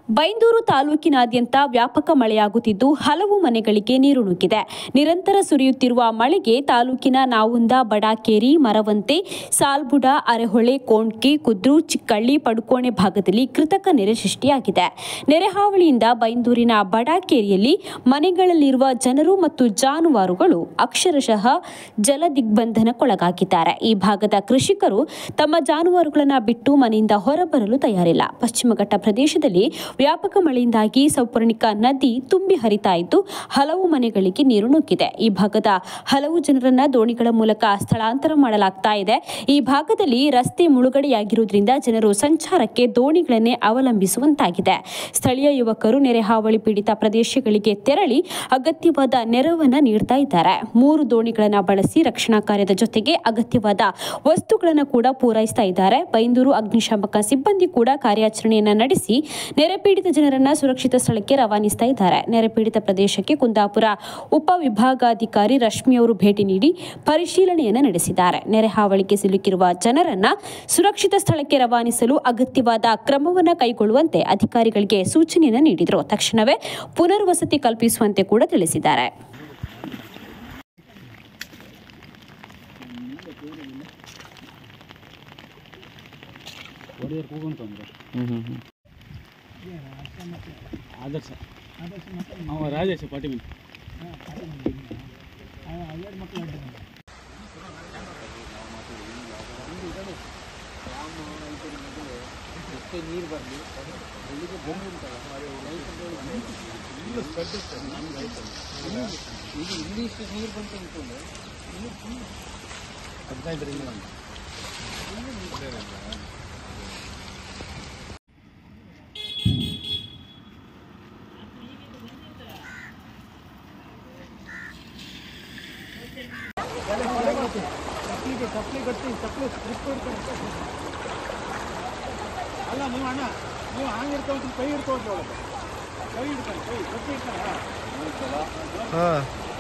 ಬೈಂದೂರು ತಾಲೂಕಿನಾದ್ಯಂತ ವ್ಯಾಪಕ ಮಳೆಯಾಗುತ್ತಿದ್ದು ಹಲವು ಮನೆಗಳಿಗೆ ನೀರು ನುಗ್ಗಿದೆ ನಿರಂತರ ಸುರಿಯುತ್ತಿರುವ ಮಳೆಗೆ ತಾಲೂಕಿನ ನಾವುಂದ ಬಡಾಕೇರಿ ಮರವಂತೆ ಸಾಲ್ಬುಡ ಅರೆಹೊಳೆ ಕೋಣ್ಕಿ ಕುದ್ರು ಚಿಕ್ಕಳ್ಳಿ ಪಡುಕೋಣೆ ಭಾಗದಲ್ಲಿ ಕೃತಕ ನೆರೆ ಸೃಷ್ಟಿಯಾಗಿದೆ ನೆರೆ ಹಾವಳಿಯಿಂದ ಬೈಂದೂರಿನ ಬಡಾಕೇರಿಯಲ್ಲಿ ಮನೆಗಳಲ್ಲಿರುವ ಜನರು ಮತ್ತು ಜಾನುವಾರುಗಳು ಅಕ್ಷರಶಃ ಜಲದಿಗ್ಬಂಧನಕ್ಕೊಳಗಾಗಿದ್ದಾರೆ ಈ ಭಾಗದ ಕೃಷಿಕರು ತಮ್ಮ ಜಾನುವಾರುಗಳನ್ನು ಬಿಟ್ಟು ಮನೆಯಿಂದ ಹೊರಬರಲು ತಯಾರಿಲ್ಲ ಪಶ್ಚಿಮ ಘಟ್ಟ ಪ್ರದೇಶದಲ್ಲಿ ವ್ಯಾಪಕ ಮಳೆಯಿಂದಾಗಿ ಸೌಪರ್ಣಿಕ ನದಿ ತುಂಬಿ ಹರಿತಾ ಇದ್ದು ಹಲವು ಮನೆಗಳಿಗೆ ನೀರು ನುಗ್ಗಿದೆ ಈ ಭಾಗದ ಹಲವು ಜನರನ್ನ ದೋಣಿಗಳ ಮೂಲಕ ಸ್ಥಳಾಂತರ ಮಾಡಲಾಗ್ತಾ ಇದೆ ಈ ಭಾಗದಲ್ಲಿ ರಸ್ತೆ ಮುಳುಗಡೆಯಾಗಿರುವುದರಿಂದ ಜನರು ಸಂಚಾರಕ್ಕೆ ದೋಣಿಗಳನ್ನೇ ಅವಲಂಬಿಸುವಂತಾಗಿದೆ ಸ್ಥಳೀಯ ಯುವಕರು ನೆರೆ ಹಾವಳಿ ಪೀಡಿತ ಪ್ರದೇಶಗಳಿಗೆ ತೆರಳಿ ಅಗತ್ಯವಾದ ನೆರವನ್ನ ನೀಡ್ತಾ ಇದ್ದಾರೆ ಮೂರು ದೋಣಿಗಳನ್ನು ಬಳಸಿ ರಕ್ಷಣಾ ಕಾರ್ಯದ ಜೊತೆಗೆ ಅಗತ್ಯವಾದ ವಸ್ತುಗಳನ್ನು ಕೂಡ ಪೂರೈಸ್ತಾ ಇದ್ದಾರೆ ಬೈಂದೂರು ಅಗ್ನಿಶಾಮಕ ಸಿಬ್ಬಂದಿ ಕೂಡ ಕಾರ್ಯಾಚರಣೆಯನ್ನ ನಡೆಸಿ ನೆರೆಪೀಡಿತ ಜನರನ್ನ ಸುರಕ್ಷಿತ ಸ್ಥಳಕ್ಕೆ ರವಾನಿಸ್ತಾ ಇದ್ದಾರೆ ನೆರೆಪೀಡಿತ ಪ್ರದೇಶಕ್ಕೆ ಕುಂದಾಪುರ ಉಪವಿಭಾಗಾಧಿಕಾರಿ ರಶ್ಮಿ ಅವರು ಭೇಟಿ ನೀಡಿ ಪರಿಶೀಲನೆಯನ್ನ ನಡೆಸಿದ್ದಾರೆ ನೆರೆ ಹಾವಳಿಗೆ ಸಿಲುಕಿರುವ ಜನರನ್ನ ಸುರಕ್ಷಿತ ಸ್ಥಳಕ್ಕೆ ರವಾನಿಸಲು ಅಗತ್ಯವಾದ ಕ್ರಮವನ್ನ ಕೈಗೊಳ್ಳುವಂತೆ ಅಧಿಕಾರಿಗಳಿಗೆ ಸೂಚನೆಯನ್ನ ನೀಡಿದರು ತಕ್ಷಣವೇ ಪುನರ್ವಸತಿ ಕಲ್ಪಿಸುವಂತೆ ಕೂಡ ತಿಳಿಸಿದ್ದಾರೆ ಒಡೆಯರ್ ಕೂಗುಂತಂದ್ರೆ ಆದರ್ಶ ಅವ ರಾಜೇಶ ಪಾಟೀಲ್ ನೀರು ಬರಲಿ ಈಗ ಇಲ್ಲಿ ಇಷ್ಟು ನೀರು ಬಂತು ಅಂದ್ಕೊಂಡು ಹದಿನೈದರಿಂದ ಬಂದ ಅಲ್ಲ ನೀವು ಅಣ್ಣ ನೀವು ಹಂಗೆ ಇರ್ಕೊಂಡು ಕೈ ಹಿಡ್ಕೊಂಡು ಕೈ ಹಿಡ್ಕೊಂಡು ಕೈ ಗಟ್ಟಿ ಇರ್ತಾರ ಹಾಂ